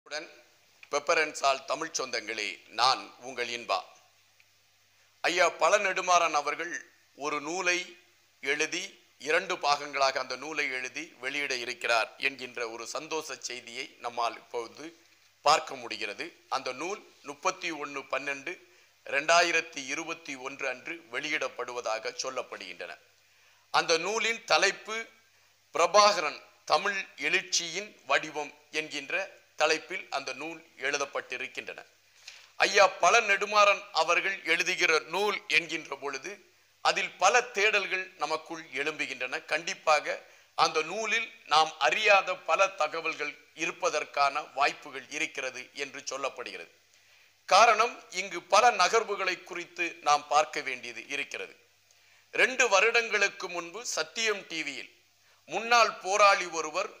உடன் பெப்பரன்சால் தமிழ் சொந்தங்களே நான் உங்கள் இன்பா ஐயா பல நெடுமாறன் அவர்கள் ஒரு நூலை எழுதி இரண்டு பாகங்களாக அந்த நூலை எழுதி வெளியிட இருக்கிறார் என்கின்ற ஒரு சந்தோஷ செய்தியை நம்மால் இப்பொழுது பார்க்க முடிகிறது அந்த நூல் முப்பத்தி ஒன்று பன்னெண்டு ரெண்டாயிரத்தி இருபத்தி ஒன்று அன்று வெளியிடப்படுவதாக சொல்லப்படுகின்றன அந்த நூலின் தலைப்பு பிரபாகரன் தமிழ் எழுச்சியின் வடிவம் என்கின்ற தலைப்பில் அந்த நூல் எழுதப்பட்டிருக்கின்றன ஐயா பல நெடுமாறன் அவர்கள் எழுதுகிற நூல் என்கின்ற பொழுது அதில் பல தேடல்கள் நமக்குள் எழும்புகின்றன கண்டிப்பாக அந்த நூலில் நாம் அறியாத பல தகவல்கள் இருப்பதற்கான வாய்ப்புகள் இருக்கிறது என்று சொல்லப்படுகிறது காரணம் இங்கு பல நகர்வுகளை குறித்து நாம் பார்க்க வேண்டியது இருக்கிறது ரெண்டு வருடங்களுக்கு முன்பு சத்தியம் டிவியில் முன்னாள் போராளி ஒருவர்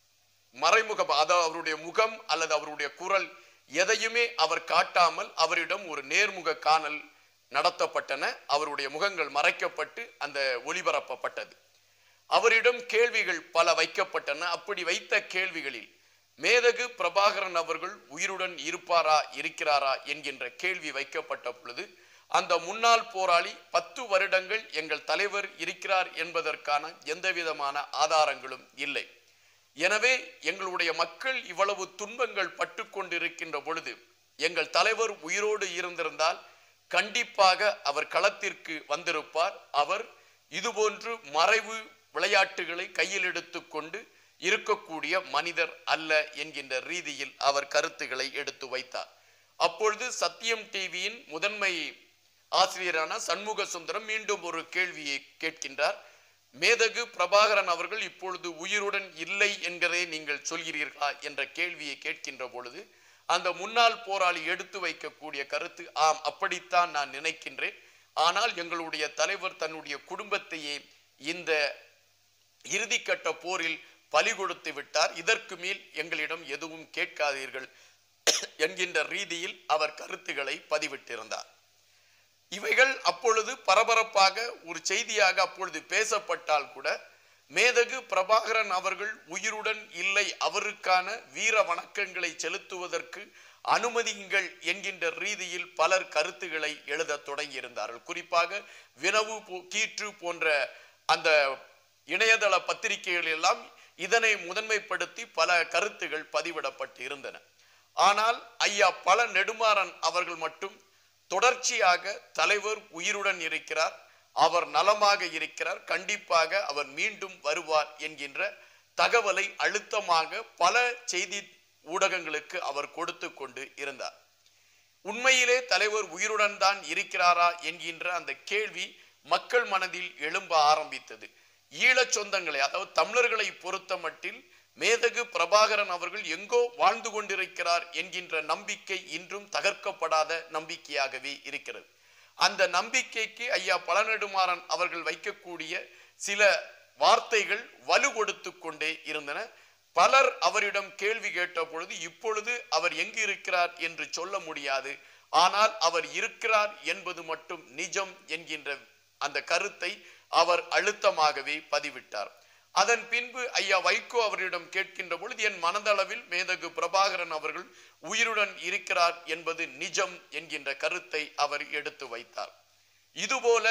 மறைமுக அதாவது அவருடைய முகம் அல்லது அவருடைய குரல் எதையுமே அவர் காட்டாமல் அவரிடம் ஒரு நேர்முக காணல் நடத்தப்பட்டன அவருடைய முகங்கள் மறைக்கப்பட்டு அந்த ஒளிபரப்பப்பட்டது அவரிடம் கேள்விகள் பல வைக்கப்பட்டன அப்படி வைத்த கேள்விகளில் மேதகு பிரபாகரன் அவர்கள் உயிருடன் இருப்பாரா இருக்கிறாரா என்கின்ற கேள்வி வைக்கப்பட்ட பொழுது அந்த முன்னாள் போராளி பத்து வருடங்கள் எங்கள் தலைவர் இருக்கிறார் என்பதற்கான எந்தவிதமான ஆதாரங்களும் இல்லை எனவே எங்களுடைய மக்கள் இவ்வளவு துன்பங்கள் பட்டு கொண்டிருக்கின்ற பொழுது எங்கள் தலைவர் உயிரோடு இருந்திருந்தால் கண்டிப்பாக அவர் களத்திற்கு வந்திருப்பார் அவர் இதுபோன்று மறைவு விளையாட்டுகளை கையில் எடுத்துக்கொண்டு இருக்கக்கூடிய மனிதர் அல்ல என்கின்ற ரீதியில் அவர் கருத்துக்களை எடுத்து வைத்தார் அப்பொழுது சத்தியம் டிவியின் முதன்மை ஆசிரியரான சண்முக சுந்தரம் மீண்டும் ஒரு கேள்வியை கேட்கின்றார் மேதகு பிரபாகரன் அவர்கள் இப்பொழுது உயிருடன் இல்லை என்கிறதை நீங்கள் சொல்கிறீர்களா என்ற கேள்வியை கேட்கின்ற பொழுது அந்த முன்னாள் போராளி எடுத்து வைக்கக்கூடிய கருத்து ஆம் அப்படித்தான் நான் நினைக்கின்றேன் ஆனால் எங்களுடைய தலைவர் தன்னுடைய குடும்பத்தையே இந்த இறுதிக்கட்ட போரில் பலி கொடுத்து விட்டார் இதற்கு மேல் எங்களிடம் எதுவும் கேட்காதீர்கள் என்கின்ற ரீதியில் அவர் கருத்துக்களை பதிவிட்டிருந்தார் இவைகள் அப்பொழுது பரபரப்பாக ஒரு செய்தியாக அப்பொழுது பேசப்பட்டால் கூட மேதகு பிரபாகரன் அவர்கள் உயிருடன் இல்லை அவருக்கான வீர வணக்கங்களை செலுத்துவதற்கு அனுமதியுங்கள் என்கின்ற ரீதியில் பலர் கருத்துக்களை எழுத தொடங்கியிருந்தார்கள் குறிப்பாக வினவு கீற்று போன்ற அந்த இணையதள பத்திரிகைகள் எல்லாம் இதனை முதன்மைப்படுத்தி பல கருத்துகள் பதிவிடப்பட்டு இருந்தன ஆனால் ஐயா பல நெடுமாறன் அவர்கள் மட்டும் தொடர்ச்சியாக தலைவர் உயிருடன் இருக்கிறார் அவர் நலமாக இருக்கிறார் கண்டிப்பாக அவர் மீண்டும் வருவார் என்கின்ற தகவலை அழுத்தமாக பல செய்தி ஊடகங்களுக்கு அவர் கொடுத்து கொண்டு இருந்தார் உண்மையிலே தலைவர் உயிருடன் தான் இருக்கிறாரா என்கின்ற அந்த கேள்வி மக்கள் மனதில் எழும்ப ஆரம்பித்தது ஈழச் சொந்தங்களை அதாவது தமிழர்களை பொறுத்த மட்டில் மேதகு பிரபாகரன் அவர்கள் எங்கோ வாழ்ந்து கொண்டிருக்கிறார் என்கின்ற நம்பிக்கை இன்றும் தகர்க்கப்படாத நம்பிக்கையாகவே இருக்கிறது அந்த நம்பிக்கைக்கு ஐயா பழநெடுமாறன் அவர்கள் வைக்கக்கூடிய சில வார்த்தைகள் வலு கொடுத்து கொண்டே இருந்தன பலர் அவரிடம் கேள்வி கேட்ட பொழுது இப்பொழுது அவர் எங்கு இருக்கிறார் என்று சொல்ல முடியாது ஆனால் அவர் இருக்கிறார் என்பது மட்டும் நிஜம் என்கின்ற அந்த கருத்தை அவர் அழுத்தமாகவே பதிவிட்டார் அதன் பின்பு ஐயா வைகோ அவரிடம் கேட்கின்ற பொழுது என் மனதளவில் மேதகு பிரபாகரன் அவர்கள் உயிருடன் இருக்கிறார் என்பது நிஜம் என்கின்ற கருத்தை அவர் எடுத்து வைத்தார் இதுபோல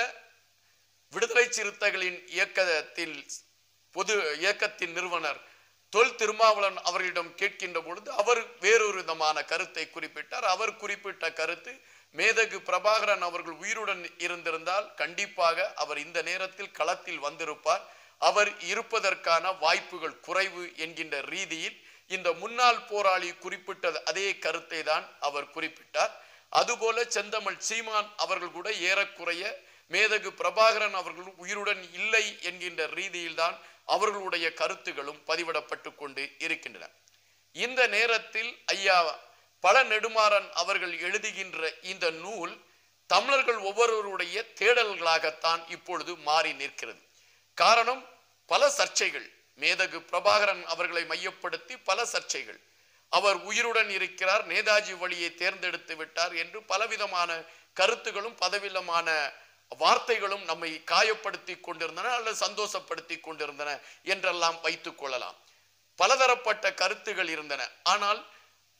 விடுதலை சிறுத்தைகளின் இயக்கத்தில் பொது இயக்கத்தின் நிறுவனர் தொல் திருமாவளவன் அவர்களிடம் கேட்கின்ற பொழுது அவர் வேறொரு விதமான கருத்தை குறிப்பிட்டார் அவர் குறிப்பிட்ட கருத்து மேதகு பிரபாகரன் அவர்கள் உயிருடன் இருந்திருந்தால் கண்டிப்பாக அவர் இந்த நேரத்தில் களத்தில் வந்திருப்பார் அவர் இருப்பதற்கான வாய்ப்புகள் குறைவு என்கின்ற ரீதியில் இந்த முன்னாள் போராளி குறிப்பிட்ட அதே கருத்தை தான் அவர் குறிப்பிட்டார் அதுபோல செந்தமிழ் சீமான் அவர்கள் கூட ஏறக்குறைய மேதகு பிரபாகரன் அவர்கள் உயிருடன் இல்லை என்கின்ற ரீதியில் தான் அவர்களுடைய கருத்துகளும் பதிவிடப்பட்டு கொண்டு இருக்கின்றன இந்த நேரத்தில் ஐயா பல நெடுமாறன் அவர்கள் எழுதுகின்ற இந்த நூல் தமிழர்கள் ஒவ்வொருவருடைய தேடல்களாகத்தான் இப்பொழுது மாறி நிற்கிறது காரணம் பல சர்ச்சைகள் மேதகு பிரபாகரன் அவர்களை மையப்படுத்தி பல சர்ச்சைகள் அவர் உயிருடன் இருக்கிறார் நேதாஜி வழியை தேர்ந்தெடுத்து விட்டார் என்று பலவிதமான கருத்துகளும் பலவிதமான வார்த்தைகளும் நம்மை காயப்படுத்தி கொண்டிருந்தன அல்லது சந்தோஷப்படுத்தி கொண்டிருந்தன என்றெல்லாம் வைத்துக் கொள்ளலாம் பலதரப்பட்ட கருத்துகள் இருந்தன ஆனால்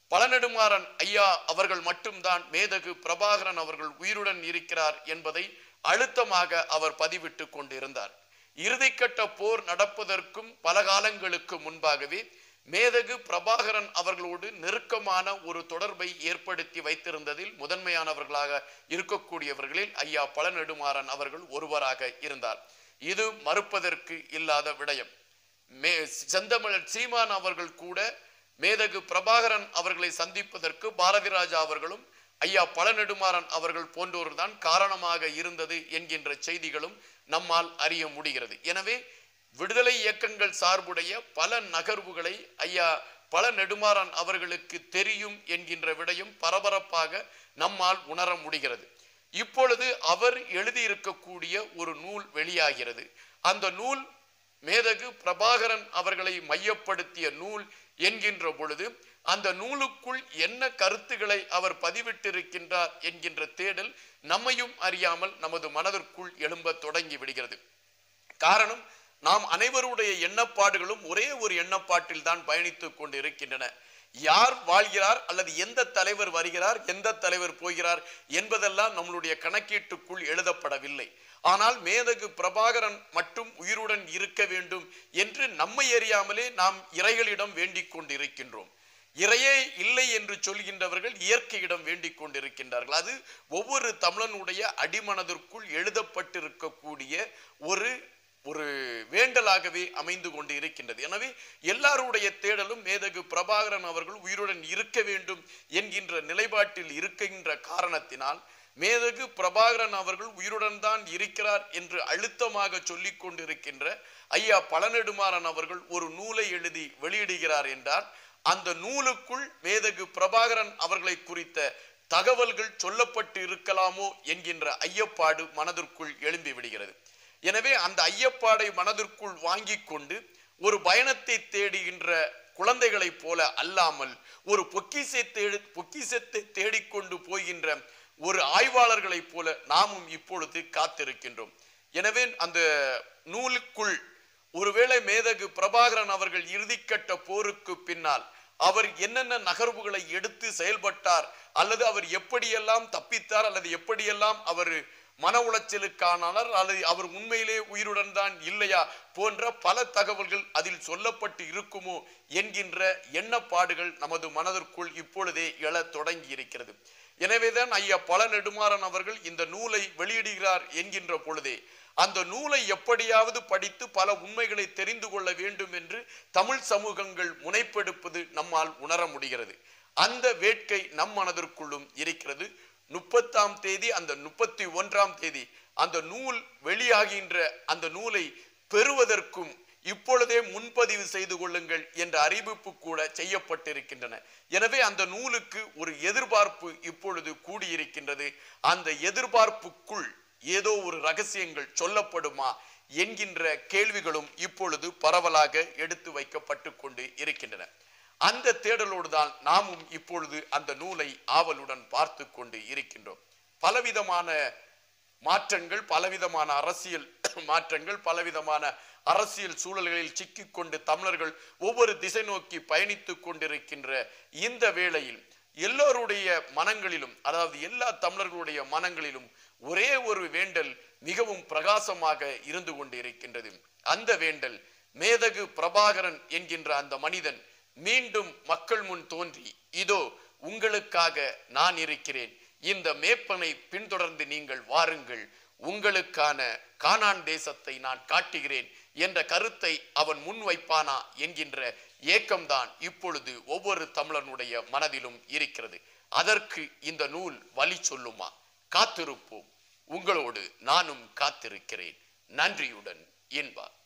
பழநெடுமாறன் ஐயா அவர்கள் மட்டும்தான் மேதகு பிரபாகரன் அவர்கள் உயிருடன் இருக்கிறார் என்பதை அழுத்தமாக அவர் பதிவிட்டு கொண்டிருந்தார் இறுதிக்கட்ட போர் நடப்பதற்கும் பல காலங்களுக்கு முன்பாகவே மேதகு பிரபாகரன் அவர்களோடு நெருக்கமான ஒரு தொடர்பை ஏற்படுத்தி வைத்திருந்ததில் முதன்மையானவர்களாக இருக்கக்கூடியவர்களில் ஐயா பழநெடுமாறன் அவர்கள் ஒருவராக இருந்தார் இது மறுப்பதற்கு இல்லாத விடயம் மே செந்தமிழர் சீமான் அவர்கள் கூட மேதகு பிரபாகரன் அவர்களை சந்திப்பதற்கு பாரதி ராஜா அவர்களும் ஐயா பழநெடுமாறன் அவர்கள் போன்றோர்தான் காரணமாக இருந்தது என்கின்ற செய்திகளும் நம்மால் அறிய முடிகிறது எனவே விடுதலை இயக்கங்கள் சார்புடைய பல நகர்வுகளை ஐயா பல நெடுமாறன் அவர்களுக்கு தெரியும் என்கின்ற விடயம் பரபரப்பாக நம்மால் உணர முடிகிறது இப்பொழுது அவர் எழுதியிருக்கக்கூடிய ஒரு நூல் வெளியாகிறது அந்த நூல் மேதகு பிரபாகரன் அவர்களை மையப்படுத்திய நூல் என்கின்ற பொழுது அந்த நூலுக்குள் என்ன கருத்துக்களை அவர் பதிவிட்டிருக்கின்றார் என்கின்ற தேடல் நம்மையும் அறியாமல் நமது மனதிற்குள் எழும்ப தொடங்கி விடுகிறது காரணம் நாம் அனைவருடைய எண்ணப்பாடுகளும் ஒரே ஒரு எண்ணப்பாட்டில் தான் பயணித்துக் கொண்டு இருக்கின்றன யார் வாழ்கிறார் அல்லது எந்த தலைவர் வருகிறார் எந்த தலைவர் போகிறார் என்பதெல்லாம் நம்மளுடைய கணக்கீட்டுக்குள் எழுதப்படவில்லை ஆனால் மேதகு பிரபாகரன் மட்டும் உயிருடன் இருக்க வேண்டும் என்று நம்மை அறியாமலே நாம் இறைகளிடம் வேண்டிக் கொண்டிருக்கின்றோம் இறையே இல்லை என்று சொல்கின்றவர்கள் இயற்கையிடம் வேண்டிக் கொண்டிருக்கின்றார்கள் அது ஒவ்வொரு தமிழனுடைய அடிமனதிற்குள் எழுதப்பட்டிருக்கக்கூடிய ஒரு ஒரு வேண்டலாகவே அமைந்து கொண்டு இருக்கின்றது எனவே எல்லாருடைய தேடலும் மேதகு பிரபாகரன் அவர்கள் உயிருடன் இருக்க வேண்டும் என்கின்ற நிலைப்பாட்டில் இருக்கின்ற காரணத்தினால் மேதகு பிரபாகரன் அவர்கள் உயிருடன் தான் இருக்கிறார் என்று அழுத்தமாக சொல்லிக் கொண்டிருக்கின்ற ஐயா பழநெடுமாறன் அவர்கள் ஒரு நூலை எழுதி வெளியிடுகிறார் என்றால் அந்த நூலுக்குள் மேதகு பிரபாகரன் அவர்களை குறித்த தகவல்கள் சொல்லப்பட்டு இருக்கலாமோ என்கின்ற ஐயப்பாடு மனதிற்குள் எழும்பி விடுகிறது எனவே அந்த ஐயப்பாடை மனதிற்குள் வாங்கி கொண்டு ஒரு பயணத்தை தேடுகின்ற குழந்தைகளைப் போல அல்லாமல் ஒரு பொக்கிசை தேடி பொக்கிசத்தை தேடிக்கொண்டு போகின்ற ஒரு ஆய்வாளர்களைப் போல நாமும் இப்பொழுது காத்திருக்கின்றோம் எனவே அந்த நூலுக்குள் ஒருவேளை மேதகு பிரபாகரன் அவர்கள் இறுதிக்கட்ட போருக்கு பின்னால் அவர் என்னென்ன நகர்வுகளை எடுத்து செயல்பட்டார் அல்லது அவர் எப்படியெல்லாம் தப்பித்தார் அல்லது எப்படியெல்லாம் அவர் மன உளைச்சலுக்கானார் அல்லது அவர் உண்மையிலே உயிருடன் தான் இல்லையா போன்ற பல தகவல்கள் அதில் சொல்லப்பட்டு இருக்குமோ என்கின்ற எண்ணப்பாடுகள் நமது மனதிற்குள் இப்பொழுதே எழத் தொடங்கி இருக்கிறது எனவேதான் ஐயா பல நெடுமாறன் அவர்கள் இந்த நூலை வெளியிடுகிறார் என்கின்ற பொழுதே அந்த நூலை எப்படியாவது படித்து பல உண்மைகளை தெரிந்து கொள்ள வேண்டும் என்று தமிழ் சமூகங்கள் முனைப்பெடுப்பது நம்மால் உணர முடிகிறது அந்த வேட்கை நம் மனதிற்குள்ளும் இருக்கிறது முப்பத்தாம் தேதி அந்த முப்பத்தி ஒன்றாம் தேதி அந்த நூல் வெளியாகின்ற அந்த நூலை பெறுவதற்கும் இப்பொழுதே முன்பதிவு செய்து கொள்ளுங்கள் என்ற அறிவிப்பு கூட செய்யப்பட்டிருக்கின்றன எனவே அந்த நூலுக்கு ஒரு எதிர்பார்ப்பு இப்பொழுது கூடியிருக்கின்றது அந்த எதிர்பார்ப்புக்குள் ஏதோ ஒரு ரகசியங்கள் சொல்லப்படுமா என்கின்ற கேள்விகளும் இப்பொழுது பரவலாக எடுத்து வைக்கப்பட்டு கொண்டு இருக்கின்றன அந்த தேடலோடு தான் நாமும் இப்பொழுது அந்த நூலை ஆவலுடன் பார்த்து கொண்டு இருக்கின்றோம் பலவிதமான மாற்றங்கள் பலவிதமான அரசியல் மாற்றங்கள் பலவிதமான அரசியல் சூழல்களில் சிக்கிக்கொண்டு தமிழர்கள் ஒவ்வொரு திசை நோக்கி பயணித்துக் கொண்டிருக்கின்ற இந்த வேளையில் எல்லோருடைய மனங்களிலும் அதாவது எல்லா தமிழர்களுடைய மனங்களிலும் ஒரே ஒரு வேண்டல் மிகவும் பிரகாசமாக இருந்து கொண்டு இருக்கின்றது அந்த வேண்டல் மேதகு பிரபாகரன் என்கின்ற அந்த மனிதன் மீண்டும் மக்கள் முன் தோன்றி இதோ உங்களுக்காக நான் இருக்கிறேன் இந்த மேப்பனை பின்தொடர்ந்து நீங்கள் வாருங்கள் உங்களுக்கான கானான் தேசத்தை நான் காட்டுகிறேன் என்ற கருத்தை அவன் முன்வைப்பானா என்கின்ற ஏக்கம்தான் இப்பொழுது ஒவ்வொரு தமிழனுடைய மனதிலும் இருக்கிறது அதற்கு இந்த நூல் வழி சொல்லுமா காத்திருப்போம் உங்களோடு நானும் காத்திருக்கிறேன் நன்றியுடன் என்பார்